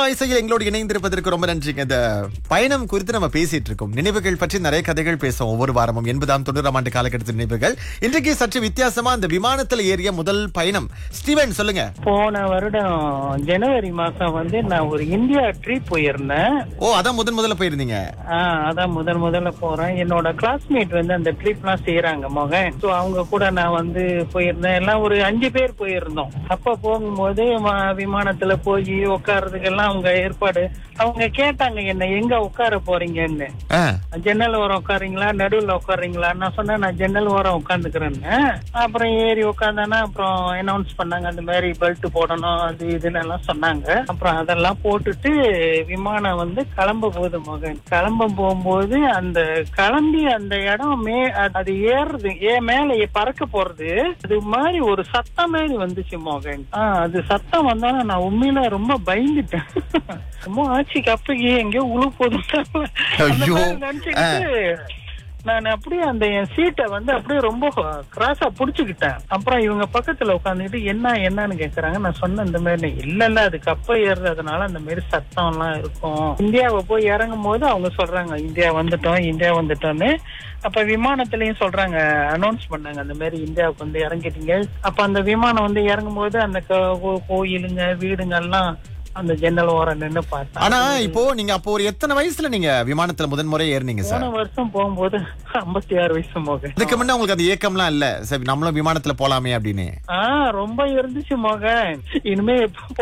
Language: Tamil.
இசையில் எங்களோடு இணைந்திருப்பதற்கு ரொம்ப நன்றிங்க இந்த பயணம் குறித்து நம்ம பேசிட்டு இருக்கோம் நினைவுகள் பற்றி நிறைய கதைகள் பேசுவோம் ஒவ்வொரு வாரமும் எண்பதாம் தொண்ணூறாம் ஆண்டு காலகட்டத்து நினைவுகள் இன்றைக்கு சற்று வித்தியாசமா அந்த விமானத்துல ஏறிய முதல் பயணம் ஸ்டீவன் சொல்லுங்க போன வருடம் ஜனவரி மாசம் வந்து நான் ஒரு இந்தியா ட்ரிப் போயிருந்தேன் ஓ அதான் முதன் முதல்ல போயிருந்தீங்க ஆஹ் அதான் முதல் முதல்ல போறேன் என்னோட கிளாஸ்மேட் வந்து அந்த ட்ரிப் எல்லாம் செய்யறாங்க மகன் ஸோ அவங்க கூட நான் வந்து போயிருந்தேன் எல்லாம் ஒரு அஞ்சு பேர் போயிருந்தோம் அப்ப போகும்போது ம- விமானத்துல போய் உட்கார்றதுக்கெல்லாம் அவங்க ஏற்பாடு அவங்க கேட்டாங்க என்ன எங்க உட்கார போறீங்கன்னு ஆ, ஜன்னல் ஓரம் உட்காருங்களா நடுவுல உட்காருங்களா நான் சொன்னேன் நான் ஜன்னல் ஓரம் உட்காந்துக்கிறேன்னு அப்புறம் ஏறி உட்காந்தானா அப்புறம் அனௌன்ஸ் பண்ணாங்க அந்த மாதிரி பெல்ட் போடணும் அது இதுன்னு எல்லாம் சொன்னாங்க அப்புறம் அதெல்லாம் போட்டுட்டு விமானம் வந்து கிளம்ப போகுது மகன் கிளம்ப போகும்போது அந்த கிளம்பி அந்த இடம் மே அது- அது ஏறுது ஏ மேல ஏ- பறக்க போறது அது மாதிரி ஒரு சத்தம் மாதிரி வந்துச்சு மகன் ஆஹ் அது சத்தம் வந்தாலும் நான் உண்மையில ரொம்ப பயந்துட்டேன் ரொம்ப ஆட்சிக்கு அப்பக்கு எங்கேயோ உழு போதும் ஐயோ. நினைச்சுக்கிட்டு நான் அப்படியே அந்த என் சீட்டை வந்து அப்படியே ரொம்ப கிராஸா புடிச்சுக்கிட்டேன் அப்புறம் இவங்க பக்கத்துல உட்காந்துட்டு என்ன என்னன்னு கேக்குறாங்க நான் சொன்னேன் இந்த மாதிரி இல்ல இல்ல அது கப்ப ஏறுறதுனால அந்த மாதிரி சத்தம் எல்லாம் இருக்கும் இந்தியாவை போய் இறங்கும் போது அவங்க சொல்றாங்க இந்தியா வந்துட்டோம் இந்தியா வந்துட்டோம்னு அப்ப விமானத்திலயும் சொல்றாங்க அனௌன்ஸ் பண்ணாங்க அந்த மாதிரி இந்தியாவுக்கு வந்து இறங்கிட்டீங்க அப்ப அந்த விமானம் வந்து இறங்கும் போது அந்த கோ- கோ- கோயிலுங்க வீடுங்க எல்லாம் அந்த ஜன்னல் ஓரம் நின்னு பார்த்தேன் ஆனா இப்போ நீங்க அப்போ ஒரு எத்தனை வயசுல நீங்க விமானத்துல முதன் முறை ஏறினீங்க சார் போன வருஷம் போகும்போது ஐம்பத்தி ஆறு வயசு மோக இதுக்கு முன்ன உங்களுக்கு அந்த ஏக்கம்லாம் இல்ல சரி நம்மளும் விமானத்துல போலாமே அப்படின்னு ஆஹ் ரொம்ப இருந்துச்சு மோக இனிமே எப்போ